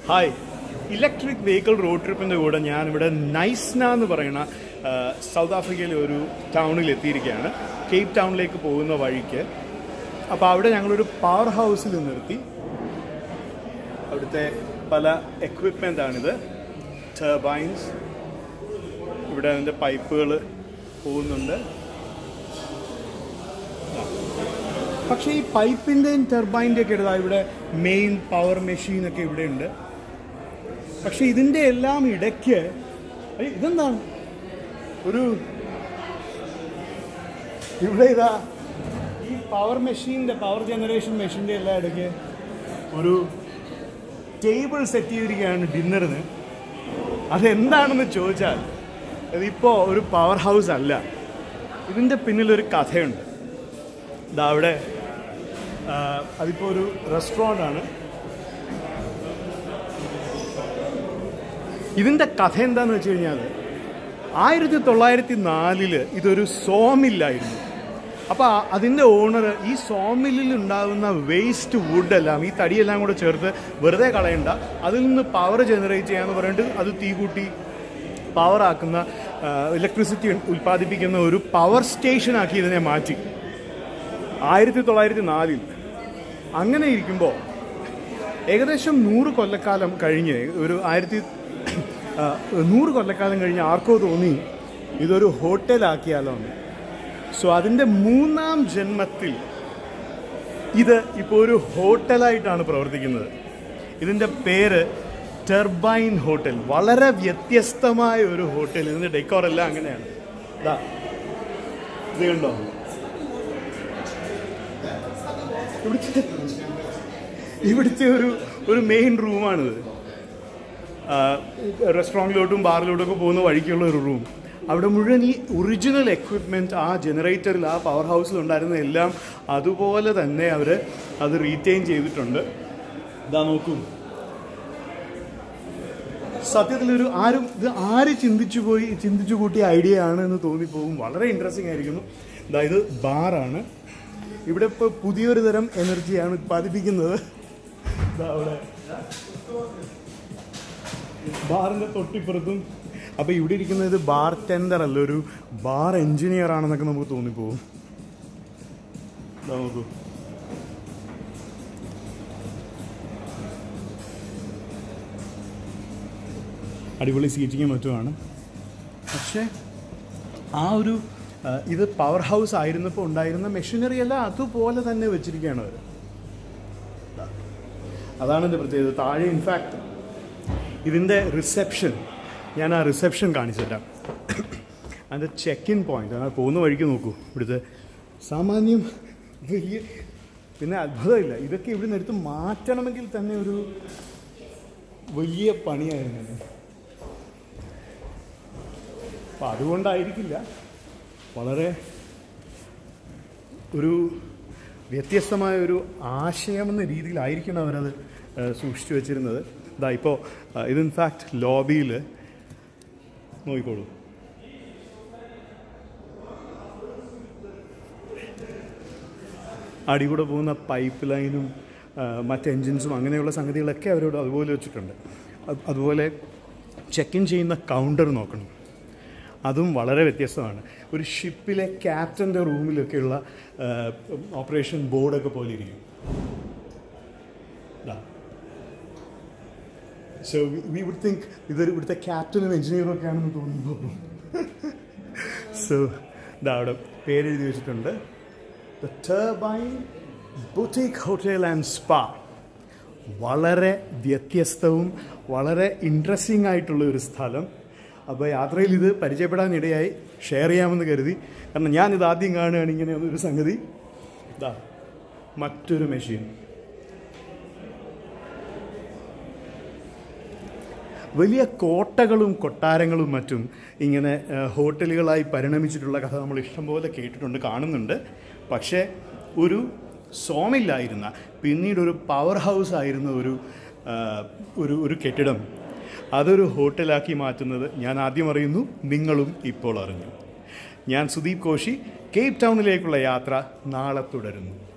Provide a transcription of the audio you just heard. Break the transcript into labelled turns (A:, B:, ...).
A: hi electric vehicle road ട്രിപ്പിൻ്റെ കൂടെ ഞാനിവിടെ നൈസ്ന എന്ന് പറയുന്ന ആ, സൗത്ത് ആഫ്രിക്കയിലെ ഒരു ടൗണിൽ എത്തിയിരിക്കുകയാണ് കേപ്പ് ടൗണിലേക്ക് പോകുന്ന വഴിക്ക് അപ്പോൾ അവിടെ ഞങ്ങളൊരു പവർ ഹൗസിൽ നിർത്തി അവിടുത്തെ പല എക്വിപ്മെൻ്റ് ആണിത് ടർബൈൻസ് ഇവിടെ അതിൻ്റെ പൈപ്പുകൾ പോകുന്നുണ്ട് പക്ഷേ ഈ പൈപ്പിൻ്റെയും ടെർബൈൻ്റെ ഒക്കെ ഇടുക ഇവിടെ മെയിൻ പവർ മെഷീനൊക്കെ ഇവിടെ ഉണ്ട് പക്ഷെ ഇതിൻ്റെ എല്ലാം ഇടയ്ക്ക് ഏയ് ഇതെന്താണ് ഒരു ഇവിടെ ഇതാ ഈ പവർ മെഷീൻ്റെ പവർ ജനറേഷൻ മെഷീൻ്റെ എല്ലാം ഇടയ്ക്ക് ഒരു ടേബിൾ സെറ്റ് ചെയ്തിരിക്കുകയാണ് ഡിന്നറിന് അതെന്താണെന്ന് ചോദിച്ചാൽ ഇതിപ്പോൾ ഒരു പവർ ഹൗസ് അല്ല ഇതിൻ്റെ പിന്നിലൊരു കഥയുണ്ട് ഇതാ അവിടെ ആ, അതിപ്പോൾ ഒരു റെസ്റ്റോറൻ്റ് ആണ് ഇതിൻ്റെ കഥ എന്താണെന്ന് വെച്ച് കഴിഞ്ഞാൽ ആയിരത്തി തൊള്ളായിരത്തി നാലില് ഇതൊരു സോമില്ലായിരുന്നു അപ്പോൾ അതിൻ്റെ ഓണർ ഈ സോമില്ലിൽ ഉണ്ടാകുന്ന വേസ്റ്റ് വുഡെല്ലാം ഈ തടിയെല്ലാം കൂടെ ചേർത്ത് വെറുതെ കളയണ്ട അതിൽ നിന്ന് പവർ ജനറേറ്റ് ചെയ്യാന്ന് പറഞ്ഞിട്ട് അത് തീ കൂട്ടി പവർ ആക്കുന്ന ഇലക്ട്രിസിറ്റി ഉൽപ്പാദിപ്പിക്കുന്ന ഒരു പവർ സ്റ്റേഷനാക്കി ഇതിനെ മാറ്റി ആയിരത്തി തൊള്ളായിരത്തി നാലിൽ അങ്ങനെ ഇരിക്കുമ്പോൾ ഏകദേശം നൂറ് കൊല്ലക്കാലം കഴിഞ്ഞ് ഒരു ആയിരത്തി ആ, നൂറ് കൊല്ലക്കാലം കഴിഞ്ഞ് ആർക്കോ തോന്നി ഇതൊരു ഹോട്ടലാക്കിയാലോ എന്ന് സോ അതിൻ്റെ മൂന്നാം ജന്മത്തിൽ ഇത് ഇപ്പോൾ ഒരു ഹോട്ടലായിട്ടാണ് പ്രവർത്തിക്കുന്നത് ഇതിൻ്റെ പേര് ടെർബൈൻ ഹോട്ടൽ വളരെ വ്യത്യസ്തമായ ഒരു ഹോട്ടൽ ഇതിൻ്റെ ഡെക്കോർ എല്ലാം അങ്ങനെയാണ് ഇതാ ഇത് കണ്ടോ ഇവിടുത്തെ ഇവിടുത്തെ ഒരു ഒരു മെയിൻ റൂമാണിത് റെസ്റ്റോറൻറ്റിലോട്ടും ബാറിലോട്ടും ഒക്കെ പോകുന്ന വഴിക്കുള്ള ഒരു റൂം അവിടെ മുഴുവൻ ഈ ഒറിജിനൽ എക്വിപ്മെൻറ്റ് ആ ജനറേറ്ററിൽ ആ പവർ ഹൗസിൽ ഉണ്ടായിരുന്ന എല്ലാം അതുപോലെ തന്നെ അവർ അത് റീറ്റെയിൻ ചെയ്തിട്ടുണ്ട് ഇതാ നോക്കൂ സത്യത്തിൽ ഒരു ആരും ഇത് ആര് ചിന്തിച്ചു പോയി ചിന്തിച്ചു കൂട്ടിയ ഐഡിയ ആണ് എന്ന് തോന്നിപ്പോകും വളരെ ഇൻട്രസ്റ്റിംഗ് ആയിരിക്കുന്നു അതായത് ബാറാണ് ഇവിടെ ഇപ്പോൾ പുതിയൊരു തരം എനർജിയാണ് ഉത്പാദിപ്പിക്കുന്നത് ദാ അവിടെ ബാറിന്റെ തൊട്ടിപ്പുറത്തും അപ്പൊ ഇവിടെ ഇരിക്കുന്നത് ബാർ ടെൻഡർ അല്ല ഒരു ബാർ എഞ്ചിനീയർ ആണെന്നൊക്കെ നമുക്ക് തോന്നിപ്പോകും ദാ നോക്കൂ അടിപൊളി സീറ്റിങ്ങും മറ്റുമാണ് പക്ഷേ ആ ഒരു ആ, ഇത് പവർ ഹൗസ് ആയിരുന്നപ്പോൾ ഉണ്ടായിരുന്ന മെഷീനറി എല്ലാം അതുപോലെ തന്നെ വെച്ചിരിക്കുകയാണ് അവർ അതാണ് എൻ്റെ പ്രത്യേകത താഴെ ഇൻഫാക്ട് ഇതിൻ്റെ റിസപ്ഷൻ ഞാൻ ആ റിസപ്ഷൻ കാണിച്ചു തരാം അതിൻ്റെ ചെക്ക് ഇൻ പോയിന്റ് ആ പോകുന്ന വഴിക്ക് നോക്കൂ ഇവിടുത്തെ സാമാന്യം വലിയ പിന്നെ അത്ഭുതമില്ല ഇതൊക്കെ ഇവിടുന്ന് എടുത്ത് മാറ്റണമെങ്കിൽ തന്നെ ഒരു വലിയ പണിയായിരുന്നു അപ്പം അതുകൊണ്ടായിരിക്കില്ല വളരെ ഒരു വ്യത്യസ്തമായ ഒരു ആശയമെന്ന രീതിയിലായിരിക്കണം അവരത് ഏഹ്, സൂക്ഷിച്ചു വെച്ചിരുന്നത് ഇതാ ഇപ്പോൾ ഇത് ഇൻഫാക്ട് ലോബിയിൽ നോക്കിക്കോളൂ അടികൂടെ പോകുന്ന പൈപ്പ് ലൈനും മറ്റ് എൻജിൻസും അങ്ങനെയുള്ള സംഗതികളൊക്കെ അവരോട് അതുപോലെ വെച്ചിട്ടുണ്ട് അത് അതുപോലെ ചെക്ക് ഇൻ ചെയ്യുന്ന കൗണ്ടർ നോക്കണം അതും വളരെ വ്യത്യസ്തമാണ് ഒരു ഷിപ്പിലെ ക്യാപ്റ്റൻ്റെ റൂമിലൊക്കെയുള്ള ഓപ്പറേഷൻ ബോർഡൊക്കെ പോലെ ഇരിക്കും സോ വി വുഡ് തിങ്ക് ഇതൊരു ഇവിടുത്തെ ക്യാപ്റ്റനും എഞ്ചിനീയറും ഒക്കെ ആണെന്ന് തോന്നുന്നു സോ ഇതാ അവിടെ പേരെഴുതി വെച്ചിട്ടുണ്ട് the turbine boutique hotel and spa വളരെ വ്യത്യസ്തവും വളരെ ഇൻട്രസ്റ്റിംഗ് ആയിട്ടുള്ള ഒരു സ്ഥലം അപ്പോൾ യാത്രയിൽ ഇത് പരിചയപ്പെടാനിടയായി ഷെയർ ചെയ്യാമെന്ന് കരുതി കാരണം ഞാനിത് ആദ്യം കാണുകയാണ് ഇങ്ങനെ ഒരു സംഗതി ഇതാ മറ്റൊരു മെഷീൻ വലിയ കോട്ടകളും കൊട്ടാരങ്ങളും മറ്റും ഇങ്ങനെ ആ, ഹോട്ടലുകളായി പരിണമിച്ചിട്ടുള്ള കഥ നമ്മൾ ഇഷ്ടംപോലെ കേട്ടിട്ടുണ്ട് കാണുന്നുണ്ട് പക്ഷേ ഒരു സോമില്ലായിരുന്ന പിന്നീട് ഒരു പവർ ഹൗസ് ആയിരുന്ന ഒരു ആ, ഒരു ഒരു കെട്ടിടം അതൊരു ഹോട്ടലാക്കി മാറ്റുന്നത് ഞാൻ ആദ്യം അറിയുന്നു നിങ്ങളും ഇപ്പോൾ അറിഞ്ഞു ഞാൻ സുദീപ് കോശി കേപ്പ് ടൗണിലേക്കുള്ള യാത്ര നാളെ തുടരുന്നു